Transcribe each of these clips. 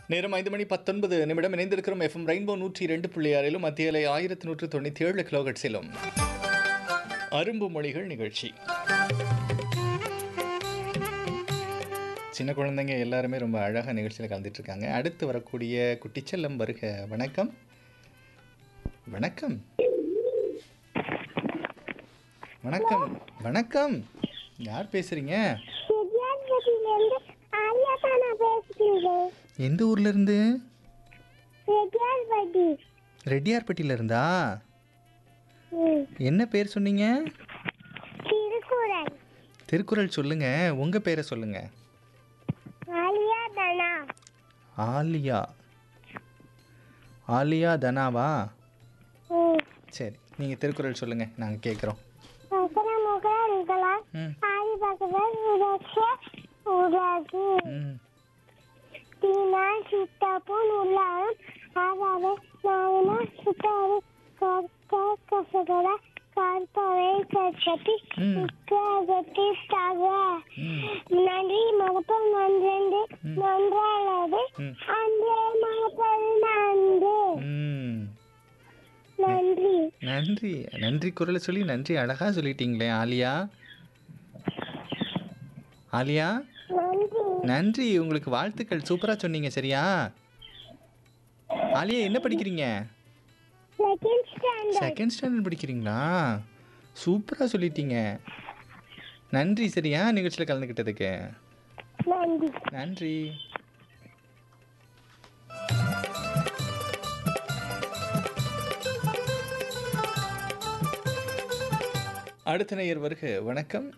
நேரம் ஐந்து மணி பத்தொன்பது நிமிடம் இணைந்திருக்கிறோம் எஃப்எம் ரெயின்போ நூற்றி இரண்டு புள்ளி ஆறிலும் மத்திய அலை ஆயிரத்தி நூற்று தொண்ணூற்றி ஏழு கிலோகட்ஸிலும் அரும்பு மொழிகள் நிகழ்ச்சி சின்ன குழந்தைங்க எல்லாருமே ரொம்ப அழகாக நிகழ்ச்சியில் கலந்துட்டு இருக்காங்க அடுத்து வரக்கூடிய குட்டிச்செல்லம் வருக வணக்கம் வணக்கம் வணக்கம் வணக்கம் யார் பேசுறீங்க ரெட்டியார்பட்டியிலேருந்து ஆலியா தான் நான் பேசுகிறேன் எந்த ஊர்ல இருந்து ரெட்டியார்பட்டி ரெட்டியார்பட்டியில இருந்தா ம். என்ன பேர் சொன்னீங்க திருக்குறள் திருக்குறள் சொல்லுங்க உங்க பேரை சொல்லுங்க ஆலியா தனா ஆலியா ஆலியா தனாவா ம். சரி நீங்க திருக்குறள் சொல்லுங்க நாங்க கேட்குறோம் அப்புறம் முகலாம் ம் ஆதி பகவல் உலக உலகு ம் தீனால் சித்தப்புன் உள்ளாரும் ஆவாவே நாவினா சுத்தாறு கற்க கசகர கற்பவை கற்பத்தி ம். உக்ககத்தி தக ம் நன்றி மகப்பல் நன்றென்று நன்றாளது ம். அன்றே மகப்பல் நன்று ம் நன்றி நன்றி நன்றி குரலை சொல்லி நன்றி அழகா சொல்லிட்டீங்களே ஆலியா ஆலியா நன்றி நன்றி உங்களுக்கு வாழ்த்துக்கள் சூப்பரா சொன்னீங்க சரியா ஆலியா என்ன படிக்கிறீங்க செகண்ட் ஸ்டாண்டர்ட் செகண்ட் ஸ்டாண்டர்ட் படிக்கிறீங்களா சூப்பரா சொல்லிட்டீங்க நன்றி சரியா நிகழ்ச்சியில் கலந்துக்கிட்டதுக்கு நன்றி நன்றி அடுத்த நேயர் வருக வணக்கம்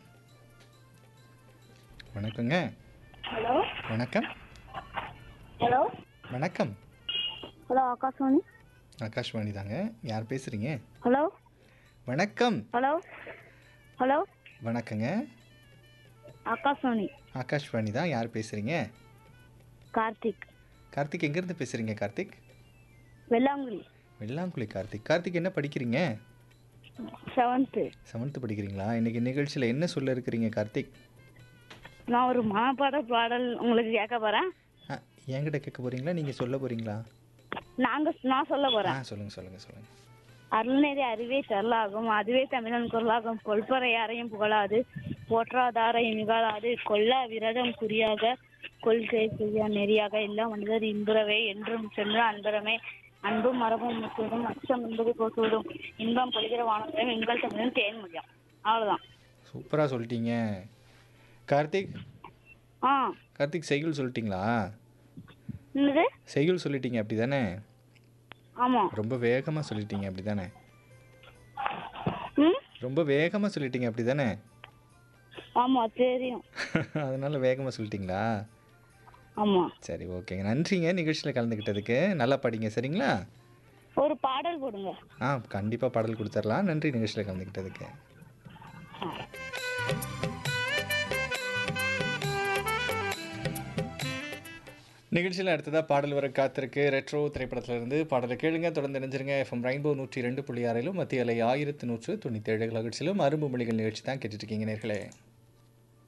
வணக்கங்க ஹலோ வணக்கம் ஹலோ வணக்கம் ஹலோ ஆகாஷ்வாணி ஆகாஷ்வாணி தாங்க யார் பேசுறீங்க ஹலோ வணக்கம் ஹலோ ஹலோ வணக்கங்க ஆகாஷ்வாணி ஆகாஷ்வாணி தான் யார் பேசுறீங்க கார்த்திக் கார்த்திக் எங்கேருந்து பேசுறீங்க கார்த்திக் வெள்ளாங்குழி வெள்ளாங்குழி கார்த்திக் கார்த்திக் என்ன படிக்கிறீங்க செவன்த்து செவன்த்து படிக்கிறீங்களா இன்னைக்கு நிகழ்ச்சியில் என்ன சொல்ல இருக்கிறீங்க கார்த்திக் நான் ஒரு மனப்பாட பாடல் உங்களுக்கு கேட்க போறேன் ஆ என்கிட்ட கேட்க போறீங்களா நீங்கள் சொல்ல போறீங்களா நாங்க நான் சொல்ல ஆ போறேன் சொல்லுங்கள் சொல்லுங்கள் சொல்லுங்கள் அருள்நெறி அறிவே தரலாகும் அதுவே தமிழன் குரலாகும் கொள்பறை யாரையும் புகழாது போற்றாதாரையும் நிகழாது கொல்லா விரதம் குறியாக கொள்கை செய்ய நெறியாக எல்லா மனிதர் இன்புறவே என்றும் சென்ற அன்பரமே அன்பும் மரபும் முற்றுவதும் அச்சம் என்பது போற்றுவதும் இன்பம் பொழிகிற வானத்தையும் எங்கள் தமிழன் தேன் முடியும் அவ்வளவுதான் சூப்பராக சொல்லிட்டீங்க கார்த்திக் ஆ கார்த்திக் செய்யுள் சொல்லிட்டீங்களா என்னது செய்யுள் சொல்லிட்டீங்க அப்படி தானே ஆமா ரொம்ப வேகமாக சொல்லிட்டீங்க அப்படி தானே ம் ரொம்ப வேகமாக சொல்லிட்டீங்க அப்படி தானே ஆமா தெரியும் அதனால வேகமாக சொல்லிட்டீங்களா ஆமா சரி ஓகேங்க நன்றிங்க நிகழ்ச்சியில் கலந்துக்கிட்டதுக்கு நல்லா படிங்க சரிங்களா ஒரு பாடல் போடுங்க ஆ கண்டிப்பாக பாடல் கொடுத்துடலாம் நன்றி நிகழ்ச்சியில் கலந்துக்கிட்டதுக்கு நிகழ்ச்சியில் அடுத்ததாக பாடல் வர காத்திருக்கு ரெட்ரோ திரைப்படத்திலிருந்து பாடலை கேளுங்க தொடர்ந்து இணைஞ்சிருங்க எஃப்எம் ரெயின்போ நூற்றி ரெண்டு புள்ளி ஆறிலும் மத்திய அலை ஆயிரத்து நூற்று தொண்ணூற்றி ஏழு நிகழ்ச்சியிலும் அரும்பு மொழிகள் நிகழ்ச்சி தான் கேட்டுட்டு இருக்கீங்க நேர்களே